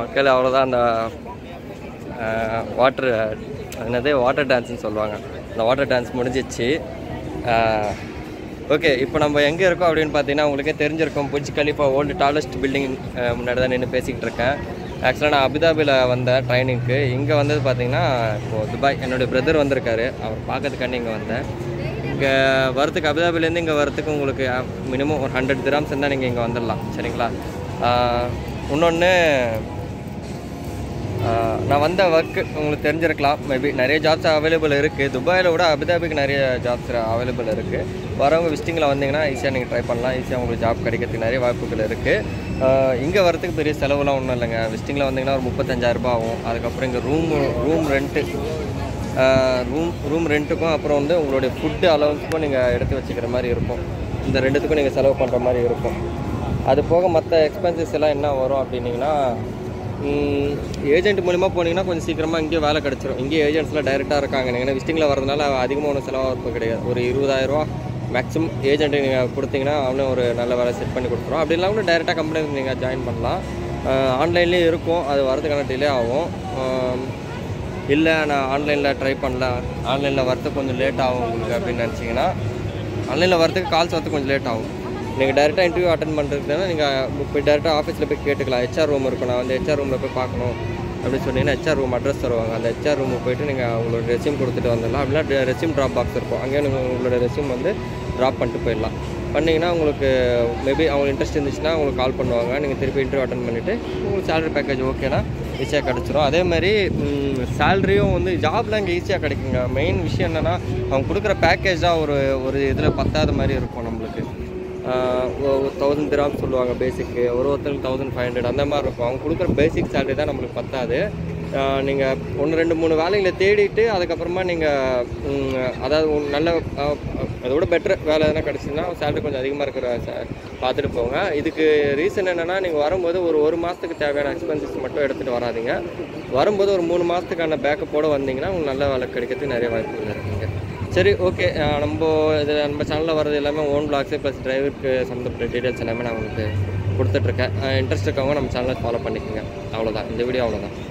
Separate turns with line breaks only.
மக்கள் அவ்வளோதான் அந்த வாட்டர் என்னது வாட்டர் டான்ஸ்னு சொல்லுவாங்க அந்த வாட்டர் டான்ஸ் முடிஞ்சிச்சு ஓகே இப்போ நம்ம எங்கே இருக்கோம் அப்படின்னு பார்த்தீங்கன்னா உங்களுக்கே தெரிஞ்சிருக்கும் Burj Khalifa world tallest building முன்னாடி தான் நின்று பேசிக்கிட்டு இருக்கேன் ஆக்சுவலாக நான் அபுதாபியில் வந்தேன் ட்ரைனிங்க்கு இங்கே வந்தது பார்த்தீங்கன்னா இப்போது துபாய் என்னுடைய பிரதர் வந்திருக்காரு அவர் பார்க்கறதுக்காண்டி இங்கே வந்தேன் இங்கே வரத்துக்கு அபுதாபிலேருந்து இங்கே வரத்துக்கு உங்களுக்கு மினிமம் ஒரு ஹண்ட்ரட் கிராம்ஸ் இருந்தால் நீங்கள் இங்கே வந்துடலாம் சரிங்களா இன்னொன்று நான் வந்த ஒர்க்கு உங்களுக்கு தெரிஞ்சிருக்கலாம் மேபி நிறைய ஜாப்ஸ் அவைலபிள் இருக்குது துபாயில் விட அபுதாபிக்கு நிறைய ஜாப்ஸ் அவைலபிள் இருக்குது வரவங்க விசிட்டிங்கில் வந்தீங்கன்னா ஈஸியாக நீங்கள் ட்ரை பண்ணலாம் ஈஸியாக உங்களுக்கு ஜாப் கிடைக்கிறதுக்கு நிறைய வாய்ப்புகள் இருக்குது இங்கே வரத்துக்கு பெரிய செலவுலாம் ஒன்றும் இல்லைங்க விசிட்டிங்கில் வந்தீங்கன்னா ஒரு முப்பத்தஞ்சாயிரரூபா ஆகும் அதுக்கப்புறம் இங்கே room room rent room room ரெண்ட்டுக்கும் அப்புறம் வந்து உங்களுடைய ஃபுட்டு அலவன்ஸுக்கும் நீங்கள் எடுத்து வச்சுக்கிற மாதிரி இருக்கும் இந்த ரெண்டுத்துக்கும் நீங்கள் செலவு பண்ணுற மாதிரி இருக்கும் அது போக மற்ற எக்ஸ்பென்சஸ் எல்லாம் என்ன வரும் அப்படின்னீங்கன்னா ஏஜென்ட் மூலிமா போனீங்கன்னா கொஞ்சம் சீக்கிரமாக இங்கேயே வேலை கிடச்சிரும் இங்கேயே ஏஜென்ட்ஸ்லாம் டைரெக்டாக இருக்காங்க நீங்கள் விசிட்டிங்கில் வரதுனால அதிகமாக ஒன்றும் செலவாக இருக்கும் கிடையாது ஒரு இருபதாயிரரூவா மேக்ஸிமம் ஏஜென்ட்டு நீங்கள் கொடுத்தீங்கன்னா அவனே ஒரு நல்ல வேலை செட் பண்ணி கொடுத்துருவோம் அப்படி இல்லாமல் டேரெக்டாக கம்பெனியில் நீங்கள் ஜாயின் பண்ணலாம் ஆன்லைன்லேயே இருக்கும் அது வரதுக்கான டிலே ஆகும் இல்லை நான் ஆன்லைனில் ட்ரை பண்ணல ஆன்லைனில் வரத்துக்கு கொஞ்சம் லேட் ஆகும் உங்களுக்கு அப்படின்னு நினச்சிங்கன்னா ஆன்லைனில் வரதுக்கு கால்ஸ் வரதுக்கு கொஞ்சம் லேட் ஆகும் நீங்கள் டேரெக்டாக இன்டர்வியூ அட்டன் பண்ணுறதுனா நீங்கள் போய் டேரெக்டாக ஆஃபீஸில் போய் கேட்டுக்கலாம் ஹெச்ஆர் ரூம் இருக்கும் நான் வந்து ஹெச்ஆர் ரூமில் போய் பார்க்கணும் அப்படின்னு சொன்னீங்கன்னா ஹெச்ஆர் ரூம் அட்ரஸ் தருவாங்க அந்த ஹெச்ஆர் ரூமுக்கு போயிட்டு நீங்கள் உங்களோட ரெஸ்யூம் கொடுத்துட்டு வந்துடலாம் அப்படின்னா ரெஸ்யூம் ட்ராப் பாக்ஸ் இருக்கும் அங்கேயே நீங்கள் உங்களோட ரெஸ்யூம் வந்து ட்ராப் பண்ணிட்டு போயிடலாம் பண்ணிங்கன்னா உங்களுக்கு மேபி அவங்களுக்கு இன்ட்ரெஸ்ட் இருந்துச்சுன்னா உங்களுக்கு கால் பண்ணுவாங்க நீங்கள் திருப்பி இன்டர்வியூ அட்டன் பண்ணிவிட்டு உங்களுக்கு சேலரி பேக்கேஜ் ஓகேனா ஈஸியாக கிடச்சிரும் அதே மாதிரி சேலரியும் வந்து ஜாப்லாம் இங்கே ஈஸியாக கிடைக்குங்க மெயின் விஷயம் என்னென்னா அவங்க கொடுக்குற பேக்கேஜ் தான் ஒரு ஒரு இதில் பத்தாத மாதிரி இருக்கும் நம்மளுக்கு தௌசண்ட் கிராம் சொல்லுவாங்க பேசிக்கு ஒரு ஒருத்தருக்கு தௌசண்ட் ஃபைவ் ஹண்ட்ரட் அந்த மாதிரி இருக்கும் அவங்க கொடுக்குற பேசிக் சேலரி தான் நம்மளுக்கு பத்தாது நீங்கள் ஒன்று ரெண்டு மூணு வேலைகளை தேடிட்டு அதுக்கப்புறமா நீங்கள் அதாவது ஒரு நல்ல அஹ், அதை விட பெட்டர் வேலை எதனா கிடச்சிதுன்னா சேலரி கொஞ்சம் அதிகமாக இருக்கிற ச- பார்த்துட்டு போங்க இதுக்கு ரீசன் என்னென்னா நீங்கள் வரும்போது ஒரு ஒரு மாதத்துக்கு தேவையான எக்ஸ்பென்சஸ் மட்டும் எடுத்துகிட்டு வராதீங்க வரும்போது ஒரு மூணு மாதத்துக்கான பேக்கப்போடு வந்தீங்கன்னா உங்களுக்கு நல்ல வேலை கிடைக்கிறதுக்கு நிறைய வாய்ப்புகள் இருக்குங்க சரி ஓகே நம்ம இது நம்ம சேனலில் வர்றது எல்லாமே ஓன் பிளாக்ஸு ப்ளஸ் டிரைவருக்கு சம்மந்தப்பட்ட டீட்டெயில்ஸ் எல்லாமே நான் உங்களுக்கு கொடுத்துட்ருக்கேன் இன்ட்ரெஸ்ட் இருக்கவங்க நம்ம சேனலை ஃபாலோ பண்ணிக்கோங்க அவ்வளோதான் இந்த வீடியோ அவ்வளோதான்